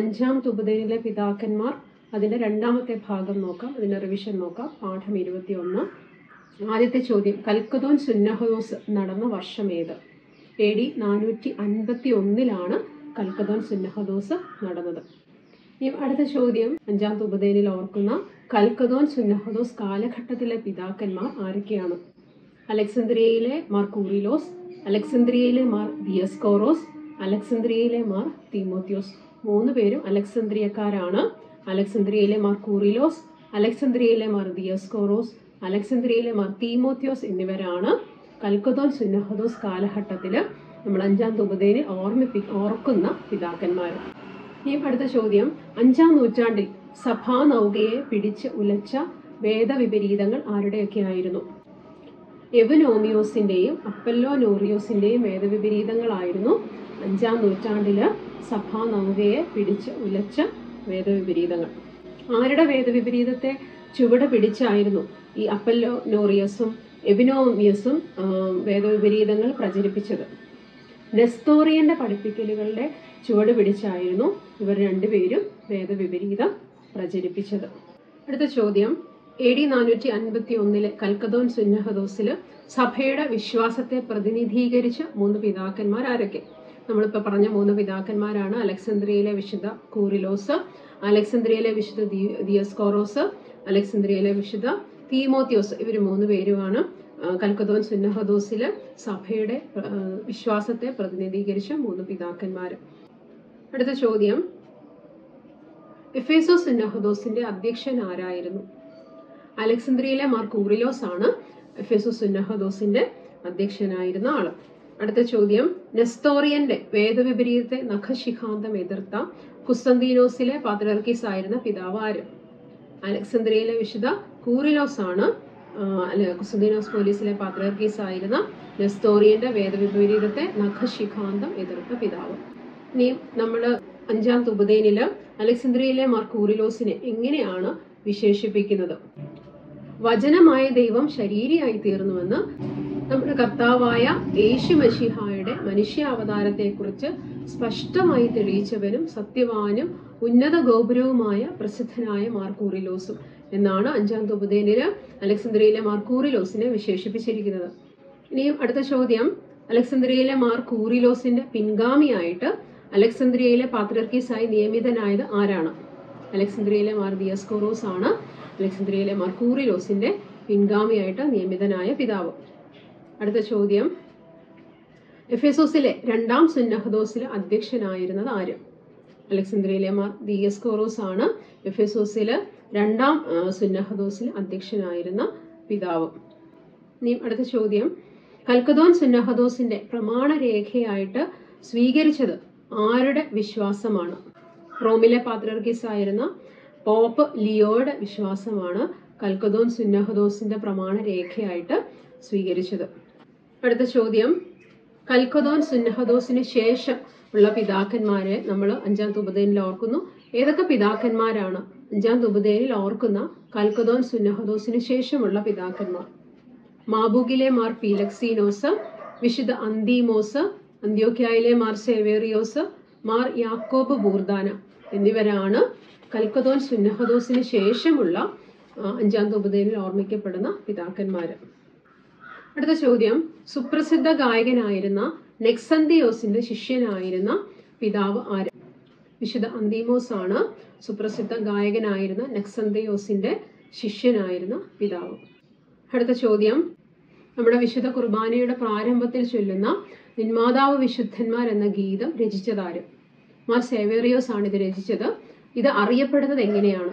അഞ്ചാം തുബുദയിലെ പിതാക്കന്മാർ അതിൻ്റെ രണ്ടാമത്തെ ഭാഗം നോക്കാം അതിൻ്റെ റിവിഷൻ നോക്കാം പാഠം ഇരുപത്തി ഒന്ന് ആദ്യത്തെ ചോദ്യം കൽക്കതോൻ സുന്നഹദോസ് നടന്ന വർഷം ഏത് എ ഡി നാനൂറ്റി അൻപത്തി ഒന്നിലാണ് കൽക്കതോൻ സുന്നഹദോസ് നടന്നത് ഇനി അടുത്ത ചോദ്യം അഞ്ചാം തുബുദയിനിൽ ഓർക്കുന്ന കൽക്കതോൻ സുന്നഹദോസ് കാലഘട്ടത്തിലെ പിതാക്കന്മാർ ആരൊക്കെയാണ് അലക്സന്ദ്രിയയിലെ മാർ കൂറിലോസ് അലക്സന്ദ്രിയയിലെ മാർ ദിയസ്കോറോസ് അലക്സന്ദ്രിയയിലെ മാർ തീമോത്യോസ് മൂന്ന് പേരും അലക്സന്ദ്രിയക്കാരാണ് അലക്സന്ദ്രിയയിലെ മാർ കൂറിലോസ് അലക്സന്ദ്രിയയിലെ മാർ ദിയസ്കോറോസ് അലക്സന്ദ്രിയയിലെ മാർ തീമോത്യോസ് എന്നിവരാണ് കൽക്കതോൻ സുന്നഹദോസ് കാലഘട്ടത്തിൽ നമ്മൾ അഞ്ചാം തുബതേനെ ഓർമ്മിപ്പി ഓർക്കുന്ന പിതാക്കന്മാർ ഇനി അടുത്ത ചോദ്യം അഞ്ചാം നൂറ്റാണ്ടിൽ സഭാ നൗകയെ പിടിച്ച് ഉലച്ച വേദവിപരീതങ്ങൾ ആരുടെയൊക്കെ ആയിരുന്നു എവനോമിയോസിന്റെയും അപ്പല്ലോ നോറിയോസിന്റെയും വേദവിപരീതങ്ങളായിരുന്നു അഞ്ചാം നൂറ്റാണ്ടില് സഭാ നൗകയെ പിടിച്ച് ഉലച്ച വേദവിപരീതങ്ങൾ ആരുടെ വേദവിപരീതത്തെ ചുവട് പിടിച്ചായിരുന്നു ഈ അപ്പല്ലോ നോറിയസും എബിനോമിയസും ആ, വേദവിപരീതങ്ങൾ പ്രചരിപ്പിച്ചത് നെസ്തോറിയന്റെ പഠിപ്പിക്കലുകളുടെ ചുവട് പിടിച്ചായിരുന്നു ഇവർ രണ്ടുപേരും വേദവിപരീതം പ്രചരിപ്പിച്ചത് അടുത്ത ചോദ്യം എ ഡി നാനൂറ്റി അൻപത്തി ഒന്നിലെ കൽക്കതോൻ സുന്നഹദോസില് സഭയുടെ വിശ്വാസത്തെ പ്രതിനിധീകരിച്ച മൂന്ന് പിതാക്കന്മാർ ആരൊക്കെ നമ്മളിപ്പോൾ പറഞ്ഞ മൂന്ന് പിതാക്കന്മാരാണ് അലക്സാന്ദ്രിയയിലെ വിശുദ്ധ കൂറിലോസ് അലക്സാന്ദ്രിയയിലെ വിശുദ്ധ ദി- ദിയസ്കോറോസ് അലക്സാന്ദ്രിയയിലെ വിശുദ്ധ തീമോത്യോസ് ഇവർ മൂന്ന് പേരുമാണ് ആ, കൽക്കതോൻ സുന്നഹദോസില് സഭയുടെ ആ, വിശ്വാസത്തെ പ്രതിനിധീകരിച്ച മൂന്ന് പിതാക്കന്മാർ അടുത്ത ചോദ്യം എഫേസോസ് സുന്നഹദോസിന്റെ അധ്യക്ഷൻ ആരായിരുന്നു അലക്സാന്ദ്രിയയിലെ മാർ കൂറിലോസ് ആണ് എഫേസോസ് സുന്നഹദോസിന്റെ അധ്യക്ഷനായിരുന്ന ആള് അടുത്ത ചോദ്യം നെസ്തോറിയന്റെ വേദവിപരീതത്തെ നഖശിഖാന്തം എതിർത്ത കുസ്തന്തീനോസിലെ പാത്രർക്കീസ് ആയിരുന്ന പിതാവ് ആര് അലക്സാന്ദ്രിയയിലെ വിശുദ്ധ കൂറിലോസ് ആണ് ആ, അല്ല കുസ്തന്തീനോസ് പോലീസിലെ പാത്രർക്കീസ് ആയിരുന്ന നെസ്തോറിയന്റെ വേദവിപരീതത്തെ നഖശിഖാന്തം എതിർത്ത പിതാവ് ഇനി നമ്മൾ അഞ്ചാം തുബുദൈനില് അലക്സാന്ദ്രിയയിലെ മാർ കൂറിലോസിനെ എങ്ങനെയാണ് വിശേഷിപ്പിക്കുന്നത് വചനമായ ദൈവം ശരീരിയായി തീർന്നുവെന്ന് നമ്മുടെ കർത്താവായ യേശു മഷിഹായുടെ മനുഷ്യാവതാരത്തെക്കുറിച്ച് സ്പഷ്ടമായി തെളിയിച്ചവനും സത്യവാനും ഉന്നത ഗോപുരവുമായ പ്രസിദ്ധനായ മാർക്കൂറിലോസും എന്നാണ് അഞ്ചാം തുബുദേനില് അലക്സാന്ദ്രിയയിലെ മാർക്കൂറിലോസിനെ വിശേഷിപ്പിച്ചിരിക്കുന്നത് ഇനിയും അടുത്ത ചോദ്യം അലക്സാന്ദ്രിയയിലെ മാർ കൂറിലോസിന്റെ പിൻഗാമിയായിട്ട് അലക്സാന്ദ്രിയയിലെ പാത്രർക്കീസായി നിയമിതനായത് ആരാണ് അലക്സാന്ദ്രിയയിലെ മാർ ദിയസ്കോറോസ് ആണ് അലക്സാന്ദ്രിയയിലെ മാർ കൂറിലോസിന്റെ പിൻഗാമിയായിട്ട് നിയമിതനായ പിതാവ് അടുത്ത ചോദ്യം എഫേസോസിലെ രണ്ടാം സുന്നഹദോസിലെ അധ്യക്ഷനായിരുന്നത് ആര് അലക്സാന്ദ്രിയയിലെ മാർ ദിയസ്കോറോസ് ആണ് എഫേസോസിലെ രണ്ടാം ആ, സുന്നഹദോസിലെ അധ്യക്ഷനായിരുന്ന പിതാവ് ഇനി അടുത്ത ചോദ്യം കൽക്കദോൻ സുന്നഹദോസിന്റെ പ്രമാണരേഖയായിട്ട് സ്വീകരിച്ചത് ആരുടെ വിശ്വാസമാണ് റോമിലെ പാത്രർക്കീസ് ആയിരുന്ന പോപ്പ് ലിയോയുടെ വിശ്വാസമാണ് കൽക്കദോൻ സുന്നഹദോസിന്റെ പ്രമാണരേഖയായിട്ട് സ്വീകരിച്ചത് അടുത്ത ചോദ്യം കൽക്കദോൻ സുന്നഹദോസിന് ശേഷം ഉള്ള പിതാക്കന്മാരെ നമ്മൾ അഞ്ചാം തുബദേനിൽ ഓർക്കുന്നു ഏതൊക്കെ പിതാക്കന്മാരാണ് അഞ്ചാം തുബദേനിൽ ഓർക്കുന്ന കൽക്കദോൻ സുന്നഹദോസിന് ശേഷമുള്ള പിതാക്കന്മാർ മാബൂഗിലെ മാർ പീലക്സീനോസ് വിശുദ്ധ അന്തീമോസ് അന്ത്യോക്യായിലെ മാർ സേവേറിയോസ് മാർ യാക്കോബ് ബൂർദാന എന്നിവരാണ് കൽക്കതോൻ സുന്നഹദോസിന് ശേഷമുള്ള ആ, അഞ്ചാം തുബതയിൽ ഓർമ്മിക്കപ്പെടുന്ന പിതാക്കന്മാര് അടുത്ത ചോദ്യം സുപ്രസിദ്ധ ഗായകനായിരുന്ന നെക്സന്തിയോസിന്റെ ശിഷ്യനായിരുന്ന പിതാവ് ആര് വിശുദ്ധ അന്തീമോസ് ആണ് സുപ്രസിദ്ധ ഗായകനായിരുന്ന നെക്സന്തിയോസിന്റെ ശിഷ്യനായിരുന്ന പിതാവ് അടുത്ത ചോദ്യം നമ്മുടെ വിശുദ്ധ കുർബാനയുടെ പ്രാരംഭത്തിൽ ചൊല്ലുന്ന നിന്മാതാവ് വിശുദ്ധന്മാർ എന്ന ഗീതം രചിച്ചതാര് മാർ സേവേറിയോസ് ആണ് ഇത് രചിച്ചത് ഇത് അറിയപ്പെടുന്നത് എങ്ങനെയാണ്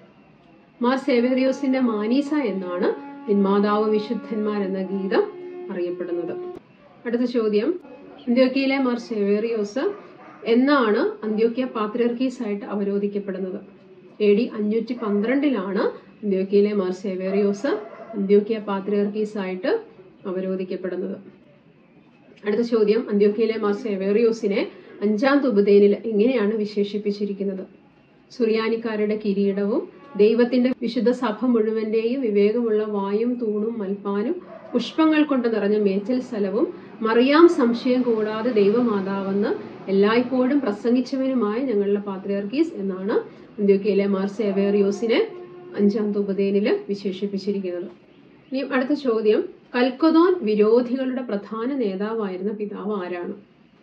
മാർ സേവേറിയോസിന്റെ മാനീസ എന്നാണ് നിന്മാതാവ് വിശുദ്ധന്മാർ എന്ന ഗീതം അറിയപ്പെടുന്നത് അടുത്ത ചോദ്യം അന്ത്യോക്യയിലെ മാർ സേവേറിയോസ് എന്നാണ് അന്ത്യോക്യ പാത്രിയർക്കീസ് ആയിട്ട് അവരോധിക്കപ്പെടുന്നത് എ ഡി അഞ്ഞൂറ്റി പന്ത്രണ്ടിലാണ് അന്ത്യോക്യയിലെ മാർ സേവേറിയോസ് അന്ത്യോക്യ പാത്രിയർക്കീസ് ആയിട്ട് അവരോധിക്കപ്പെടുന്നത് അടുത്ത ചോദ്യം അന്ത്യോക്യയിലെ മാർ സേവേറിയോസിനെ അഞ്ചാം തുബുദേനിൽ എങ്ങനെയാണ് വിശേഷിപ്പിച്ചിരിക്കുന്നത് സുറിയാനിക്കാരുടെ കിരീടവും ദൈവത്തിന്റെ വിശുദ്ധ സഭ മുഴുവന്റെയും വിവേകമുള്ള വായും തൂണും മൽപ്പാനും പുഷ്പങ്ങൾ കൊണ്ട് നിറഞ്ഞ മേച്ചൽ സ്ഥലവും മറിയാം സംശയം കൂടാതെ ദൈവമാതാവെന്ന് എല്ലായ്പ്പോഴും പ്രസംഗിച്ചവനുമായ ഞങ്ങളുടെ പാത്രിയർക്കീസ് എന്നാണ് അന്ത്യോക്കയിലെ മാർ സേവേറിയോസിനെ അഞ്ചാം തുപതേനിൽ വിശേഷിപ്പിച്ചിരിക്കുന്നത് ഇനി അടുത്ത ചോദ്യം കൽക്കതോൻ വിരോധികളുടെ പ്രധാന നേതാവായിരുന്ന പിതാവ് ആരാണ്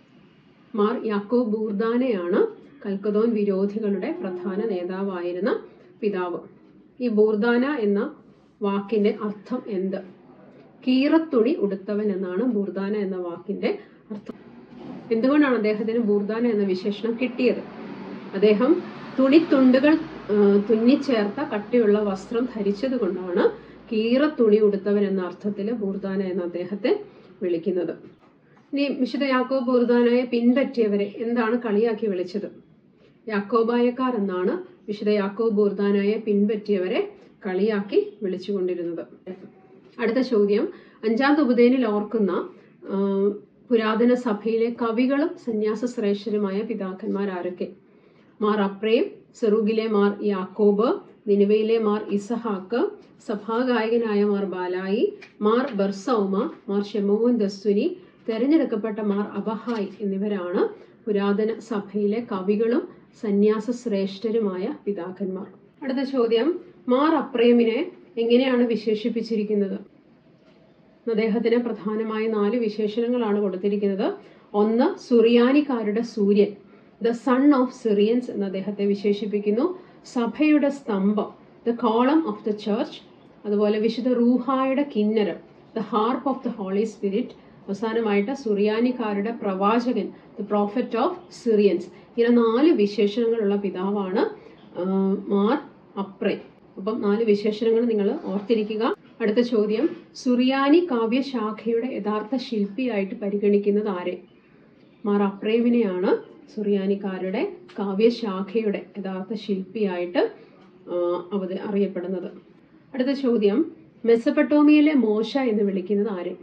മാർ യാക്കോബ് ബൂർദാനയാണ് കൽക്കതോൻ വിരോധികളുടെ പ്രധാന നേതാവായിരുന്ന പിതാവ് ഈ ബൂർദാന എന്ന വാക്കിന്റെ അർത്ഥം എന്ത് കീറത്തുണി ഉടുത്തവൻ എന്നാണ് ബൂർദാന എന്ന വാക്കിന്റെ അർത്ഥം എന്തുകൊണ്ടാണ് അദ്ദേഹത്തിന് ബൂർദാന എന്ന വിശേഷണം കിട്ടിയത് അദ്ദേഹം തുണിത്തുണ്ടുകൾ ആ, തുന്നിച്ചേർത്ത കട്ടിയുള്ള വസ്ത്രം ധരിച്ചത് കൊണ്ടാണ് കീറത്തുണി ഉടുത്തവൻ എന്ന അർത്ഥത്തിൽ ബൂർദാന എന്ന അദ്ദേഹത്തെ വിളിക്കുന്നത് ഇനി വിശുദ്ധ യാക്കോബ് ബൂർദാനയെ പിൻപറ്റിയവരെ എന്താണ് കളിയാക്കി വിളിച്ചത് യാക്കോബായക്കാർ എന്നാണ് വിശുദ്ധ യാക്കോബ് ബൂർദാനയെ പിൻപറ്റിയവരെ കളിയാക്കി വിളിച്ചുകൊണ്ടിരുന്നത് അടുത്ത ചോദ്യം അഞ്ചാം തുബുദേനിൽ ഓർക്കുന്ന ആ, പുരാതന സഭയിലെ കവികളും സന്യാസ ശ്രേഷ്ഠരുമായ പിതാക്കന്മാർ ആരൊക്കെ മാർ അപ്രേം സെറൂഗിലെ മാർ യാക്കോബ് നിനുവയിലെ മാർ ഇസഹാക്ക് സഭാഗായകനായ മാർ ബാലായി മാർ ബർസൗമ മാർ ഷെമോൻ ദസ്തുനി തെരഞ്ഞെടുക്കപ്പെട്ട മാർ അബഹായ് എന്നിവരാണ് പുരാതന സഭയിലെ കവികളും സന്യാസ ശ്രേഷ്ഠരുമായ പിതാക്കന്മാർ അടുത്ത ചോദ്യം മാർ അപ്രേമിനെ എങ്ങനെയാണ് വിശേഷിപ്പിച്ചിരിക്കുന്നത് അദ്ദേഹത്തിന് പ്രധാനമായ നാല് വിശേഷണങ്ങളാണ് കൊടുത്തിരിക്കുന്നത് ഒന്ന് സുറിയാനിക്കാരുടെ സൂര്യൻ ദ സൺ ഓഫ് സിറിയൻസ് എന്ന് അദ്ദേഹത്തെ വിശേഷിപ്പിക്കുന്നു സഭയുടെ സ്തംഭം the column of the church അതുപോലെ വിശുദ്ധ റൂഹായുടെ കിന്നരം the harp of the holy spirit അവസാനമായിട്ട് സുറിയാനിക്കാരുടെ പ്രവാചകൻ ദ പ്രോഫറ്റ് ഓഫ് സിറിയൻസ് ഇങ്ങനെ നാല് വിശേഷണങ്ങളുള്ള പിതാവാണ് ആ, മാർ അപ്രേ അപ്പം നാല് വിശേഷണങ്ങൾ നിങ്ങൾ ഓർത്തിരിക്കുക അടുത്ത ചോദ്യം സുറിയാനി കാവ്യശാഖയുടെ യഥാർത്ഥ ശില്പിയായിട്ട് പരിഗണിക്കുന്നത് ആരെ മാർ അപ്രേമിനെയാണ് സുറിയാനിക്കാരുടെ കാവ്യശാഖയുടെ യഥാർത്ഥ ശില്പിയായിട്ട് ആ, അവത് അറിയപ്പെടുന്നത് അടുത്ത ചോദ്യം മെസ്സപ്പട്ടോമിയയിലെ മോശ എന്ന് വിളിക്കുന്നത് ആരെ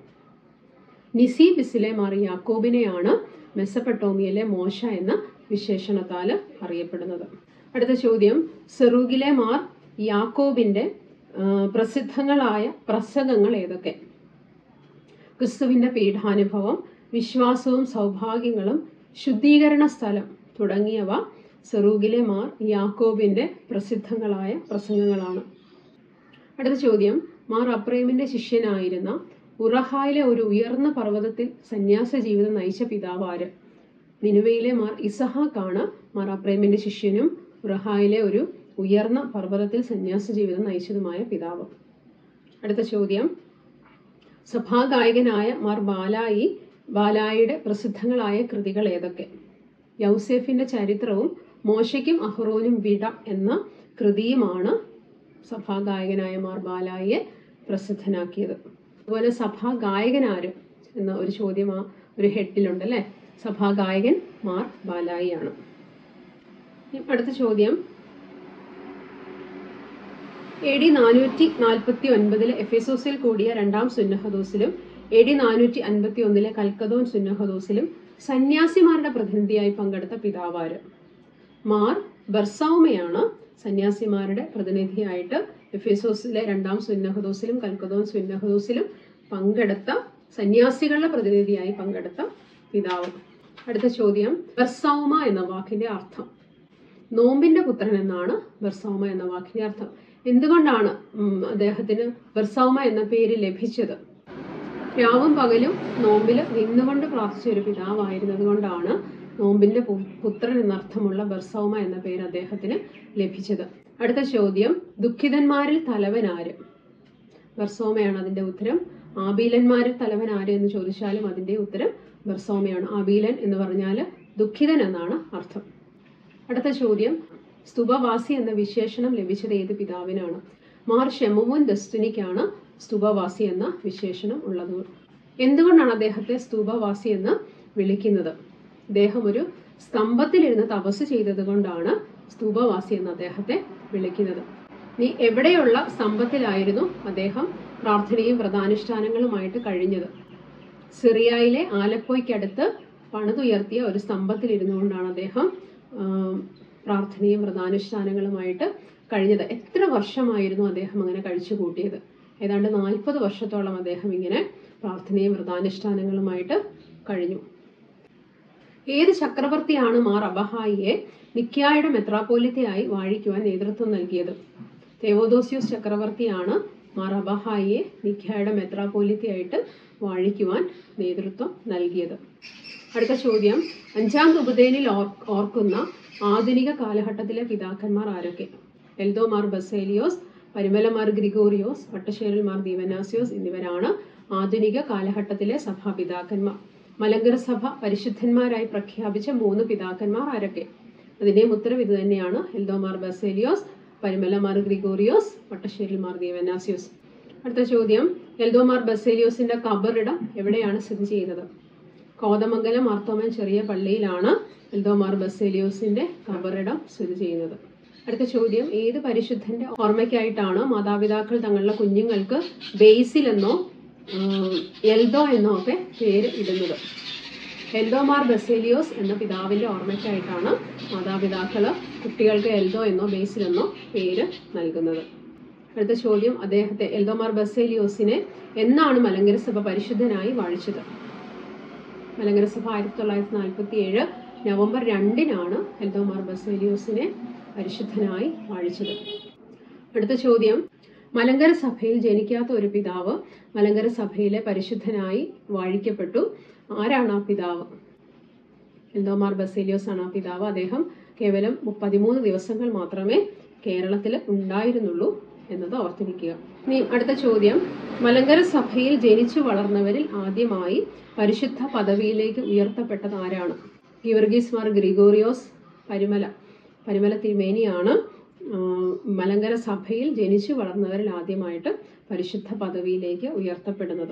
നിസീബിസിലെ മാർ യാക്കോബിനെയാണ് മെസ്സപ്പട്ടോമിയയിലെ മോശ എന്ന വിശേഷണത്താൽ അറിയപ്പെടുന്നത് അടുത്ത ചോദ്യം സെറൂഗിലെ മാർ യാക്കോബിന്റെ ആ, പ്രസിദ്ധങ്ങളായ പ്രസംഗങ്ങൾ ഏതൊക്കെ ക്രിസ്തുവിന്റെ പീഠാനുഭവം വിശ്വാസവും സൗഭാഗ്യങ്ങളും ശുദ്ധീകരണ സ്ഥലം തുടങ്ങിയവ സെറൂഗിലെ മാർ യാക്കോബിന്റെ പ്രസിദ്ധങ്ങളായ പ്രസംഗങ്ങളാണ് അടുത്ത ചോദ്യം മാർ അപ്രേമിന്റെ ശിഷ്യനായിരുന്ന ഉറഹായിലെ ഒരു ഉയർന്ന പർവ്വതത്തിൽ സന്യാസ ജീവിതം നയിച്ച പിതാവ് ആര് നിനുവയിലെ മാർ ഇസഹാക്കാണ് മാർ അപ്രേമിന്റെ ശിഷ്യനും ഉറഹായിലെ ഒരു ഉയർന്ന പർവ്വതത്തിൽ സന്യാസ ജീവിതം നയിച്ചതുമായ പിതാവ് അടുത്ത ചോദ്യം സഭാഗായകനായ മാർ ബാലായി ബാലായിയുടെ പ്രസിദ്ധങ്ങളായ കൃതികൾ ഏതൊക്കെ യൗസേഫിന്റെ ചരിത്രവും മോശയ്ക്കും അഹ്റോനും വിട എന്ന കൃതിയുമാണ് സഭാഗായകനായ മാർ ബാലായിയെ പ്രസിദ്ധനാക്കിയത് അതുപോലെ സഭാഗായകനാര് എന്ന ഒരു ചോദ്യം ആ ഒരു ഹെഡിലുണ്ട് അല്ലേ സഭാഗായകൻ മാർ ബാലായിയാണ് ഇനി അടുത്ത ചോദ്യം എ ഡി നാനൂറ്റി നാൽപ്പത്തി ഒൻപതിലെ എഫേസോസിൽ കൂടിയ രണ്ടാം സുന്നഹദോസിലും എ ഡി നാനൂറ്റി അൻപത്തി ഒന്നിലെ കൽക്കദോൻ സുന്നഹദോസിലും സന്യാസിമാരുടെ പ്രതിനിധിയായി പങ്കെടുത്ത പിതാവാര് മാർ ബർസൗമയാണ് സന്യാസിമാരുടെ പ്രതിനിധിയായിട്ട് എഫേസോസിലെ രണ്ടാം സുന്നഹദോസിലും കൽക്കദോൻ സുന്നഹദോസിലും പങ്കെടുത്ത സന്യാസികളുടെ പ്രതിനിധിയായി പങ്കെടുത്ത പിതാവ് അടുത്ത ചോദ്യം ബർസൗമ എന്ന വാക്കിന്റെ അർത്ഥം നോമ്പിന്റെ പുത്രൻ എന്നാണ് ബർസൗമ എന്ന വാക്കിന്റെ അർത്ഥം എന്തുകൊണ്ടാണ് ഉം, അദ്ദേഹത്തിന് ബർസൗമ എന്ന പേര് ലഭിച്ചത് രാവും പകലും നോമ്പിൽ നിന്നുകൊണ്ട് പ്രാർത്ഥിച്ച ഒരു പിതാവായിരുന്നത് കൊണ്ടാണ് നോമ്പിന്റെ പു- പുത്രൻ എന്നർത്ഥമുള്ള ബർസൗമ എന്ന പേര് അദ്ദേഹത്തിന് ലഭിച്ചത് അടുത്ത ചോദ്യം ദുഃഖിതന്മാരിൽ തലവൻ ആര് ബർസോമയാണ് അതിന്റെ ഉത്തരം ആബീലന്മാരിൽ തലവൻ ആര് എന്ന് ചോദിച്ചാലും അതിന്റെ ഉത്തരം ബർസോമയാണ് ആബീലൻ എന്ന് പറഞ്ഞാൽ ദുഃഖിതൻ എന്നാണ് അർത്ഥം അടുത്ത ചോദ്യം സ്തുപവാസി എന്ന വിശേഷണം ലഭിച്ചത് ഏത് പിതാവിനാണ് മാർ ഷെമുവൻ ദസ്തുനിക്കാണ് സ്തുപവാസി എന്ന വിശേഷണം ഉള്ളത് എന്തുകൊണ്ടാണ് അദ്ദേഹത്തെ സ്തൂപവാസി എന്ന് വിളിക്കുന്നത് അദ്ദേഹം ഒരു സ്തംഭത്തിലിരുന്ന് തപസ് ചെയ്തത് കൊണ്ടാണ് സ്തൂപവാസി എന്ന് അദ്ദേഹത്തെ വിളിക്കുന്നത് ഇനി എവിടെയുള്ള സ്തംഭത്തിലായിരുന്നു അദ്ദേഹം പ്രാർത്ഥനയും വ്രതാനുഷ്ഠാനങ്ങളുമായിട്ട് കഴിഞ്ഞത് സിറിയയിലെ ആലപ്പോയ്ക്കടുത്ത് പണിതുയർത്തിയ ഒരു സ്തംഭത്തിൽ ഇരുന്നുകൊണ്ടാണ് അദ്ദേഹം ആ, പ്രാർത്ഥനയും വ്രതാനുഷ്ഠാനങ്ങളുമായിട്ട് കഴിഞ്ഞത് എത്ര വർഷമായിരുന്നു അദ്ദേഹം അങ്ങനെ കഴിച്ചു കൂട്ടിയത് ഏതാണ്ട് നാൽപ്പത് വർഷത്തോളം അദ്ദേഹം ഇങ്ങനെ പ്രാർത്ഥനയും വ്രതാനുഷ്ഠാനങ്ങളുമായിട്ട് കഴിഞ്ഞു ഏത് ചക്രവർത്തിയാണ് മാർ അബഹായിയെ നിക്കായുടെ മെത്രാപ്പോലിത്തയായി വാഴിക്കുവാൻ നേതൃത്വം നൽകിയത് തേവോദോസ്യൂസ് ചക്രവർത്തിയാണ് മാർ അബഹായിയെ നിക്കായുടെ മെത്രാപ്പോലിത്തയായിട്ട് വാഴിക്കുവാൻ നേതൃത്വം നൽകിയത് അടുത്ത ചോദ്യം അഞ്ചാം ഉപദേനിൽ ഓർ ഓർക്കുന്ന ആധുനിക കാലഘട്ടത്തിലെ പിതാക്കന്മാർ ആരൊക്കെ എൽദോമാർ ബസേലിയോസ് പരിമലമാർ ഗ്രിഗോറിയോസ് വട്ടശ്ശേരിൽ മാർ ദീവനാസിയോസ് എന്നിവരാണ് ആധുനിക കാലഘട്ടത്തിലെ സഭാപിതാക്കന്മാർ മലങ്കര സഭ പരിശുദ്ധന്മാരായി പ്രഖ്യാപിച്ച മൂന്ന് പിതാക്കന്മാർ ആരൊക്കെ അതിന്റെയും ഉത്തരം ഇത് തന്നെയാണ് എൽദോമാർ ബസേലിയോസ് പരിമലമാർ ഗ്രിഗോറിയോസ് വട്ടശ്ശേരിൽ മാർ ദീവനാസിയോസ് അടുത്ത ചോദ്യം എൽദോമാർ ബസേലിയോസിന്റെ കബറിടം എവിടെയാണ് സ്ഥിതി ചെയ്യുന്നത് കോതമംഗലം മാർത്തോമൻ ചെറിയ പള്ളിയിലാണ് എൽദോമാർ ബസേലിയോസിന്റെ കബറിടം സ്ഥിതി ചെയ്യുന്നത് അടുത്ത ചോദ്യം ഏത് പരിശുദ്ധന്റെ ഓർമ്മയ്ക്കായിട്ടാണ് മാതാപിതാക്കൾ തങ്ങളുടെ കുഞ്ഞുങ്ങൾക്ക് ബേസിൽ എന്നോ ഉം, എൽദോ എന്നോ ഒക്കെ പേര് ഇടുന്നത് എൽദോമാർ ബസേലിയോസ് എന്ന പിതാവിന്റെ ഓർമ്മയ്ക്കായിട്ടാണ് മാതാപിതാക്കള് കുട്ടികൾക്ക് എൽദോ എന്നോ ബേസിൽ എന്നോ പേര് നൽകുന്നത് അടുത്ത ചോദ്യം അദ്ദേഹത്തെ എൽദോമാർ ബസേലിയോസിനെ എന്നാണ് മലങ്കര സഭ പരിശുദ്ധനായി വാഴിച്ചത് മലങ്കര സഭ ആയിരത്തി തൊള്ളായിരത്തി നാൽപ്പത്തി ഏഴ് നവംബർ രണ്ടിനാണ് എൽദോമാർ ബസേലിയോസിനെ പരിശുദ്ധനായി വാഴിച്ചത് അടുത്ത ചോദ്യം മലങ്കര സഭയിൽ ജനിക്കാത്ത ഒരു പിതാവ് മലങ്കര സഭയിലെ പരിശുദ്ധനായി വാഴിക്കപ്പെട്ടു ആരാണ് ആ പിതാവ് എൽദോമാർ ബസേലിയോസ് ആണ് ആ പിതാവ് അദ്ദേഹം കേവലം പതിമൂന്ന് ദിവസങ്ങൾ മാത്രമേ കേരളത്തിൽ ഉണ്ടായിരുന്നുള്ളൂ എന്നത് ഓർത്തിരിക്കുക ഇനി അടുത്ത ചോദ്യം മലങ്കര സഭയിൽ ജനിച്ചു വളർന്നവരിൽ ആദ്യമായി പരിശുദ്ധ പദവിയിലേക്ക് ഉയർത്തപ്പെട്ടത് ആരാണ് ഗിവർഗീസ് മാർ ഗ്രിഗോറിയോസ് പരിമല പരിമല തിരുമേനിയാണ് ആ, മലങ്കര സഭയിൽ ജനിച്ചു വളർന്നവരിൽ ആദ്യമായിട്ട് പരിശുദ്ധ പദവിയിലേക്ക് ഉയർത്തപ്പെടുന്നത്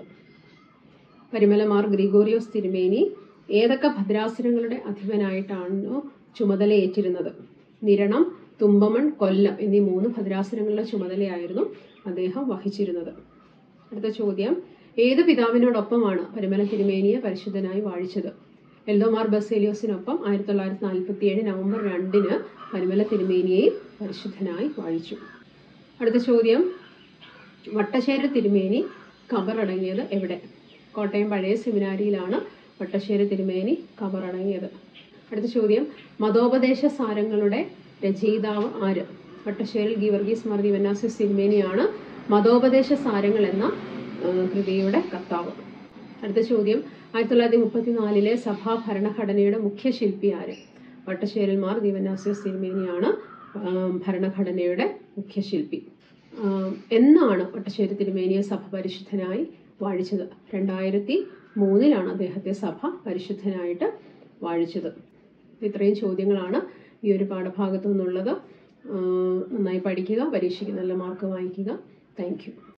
പരിമലമാർ ഗ്രിഗോറിയോസ് തിരുമേനി ഏതൊക്കെ ഭദ്രാസനങ്ങളുടെ അധിപനായിട്ടാണോ ചുമതലയേറ്റിരുന്നത് നിരണം തുമ്പമൺ കൊല്ലം എന്നീ മൂന്ന് ഭദ്രാസനങ്ങളുടെ ചുമതലയായിരുന്നു അദ്ദേഹം വഹിച്ചിരുന്നത് അടുത്ത ചോദ്യം ഏത് പിതാവിനോടൊപ്പമാണ് പരിമല തിരുമേനിയെ പരിശുദ്ധനായി വാഴിച്ചത് എൽദോമാർ ബസേലിയോസിനൊപ്പം ആയിരത്തി തൊള്ളായിരത്തി നാൽപ്പത്തി ഏഴ് നവംബർ രണ്ടിന് പരിമല തിരുമേനിയെയും പരിശുദ്ധനായി വാഴിച്ചു അടുത്ത ചോദ്യം വട്ടശ്ശേരി തിരുമേനി കബറടങ്ങിയത് എവിടെ കോട്ടയം പഴയ സെമിനാരിയിലാണ് വട്ടശ്ശേരി തിരുമേനി കബറടങ്ങിയത് അടുത്ത ചോദ്യം മതോപദേശ സാരങ്ങളുടെ രചയിതാവ് ആര് വട്ടശ്ശേരിൽ ഗീവർഗീസ് മാർ ദിവനാസിസ് തിരുമേനിയാണ് മതോപദേശ സാരങ്ങൾ എന്ന ആ, കൃതിയുടെ കർത്താവ് അടുത്ത ചോദ്യം ആയിരത്തി തൊള്ളായിരത്തി മുപ്പത്തിനാലിലെ സഭാ ഭരണഘടനയുടെ മുഖ്യ ശില്പി ആര് വട്ടശ്ശേരിൽ മാർ ദിവനാസിസ് തിരുമേനിയാണ് ആ, ഭരണഘടനയുടെ മുഖ്യ ശില്പി ആം, എന്നാണ് വട്ടശ്ശേരി തിരുമേനിയെ സഭ പരിശുദ്ധനായി വാഴിച്ചത് രണ്ടായിരത്തി മൂന്നിലാണ് അദ്ദേഹത്തെ സഭ പരിശുദ്ധനായിട്ട് വാഴിച്ചത് ഇത്രയും ചോദ്യങ്ങളാണ് ഈ ഒരു പാഠഭാഗത്തു നിന്നുള്ളത് ആ, നന്നായി പഠിക്കുക പരീക്ഷയ്ക്ക് നല്ല മാർക്ക് വാങ്ങിക്കുക താങ്ക് യു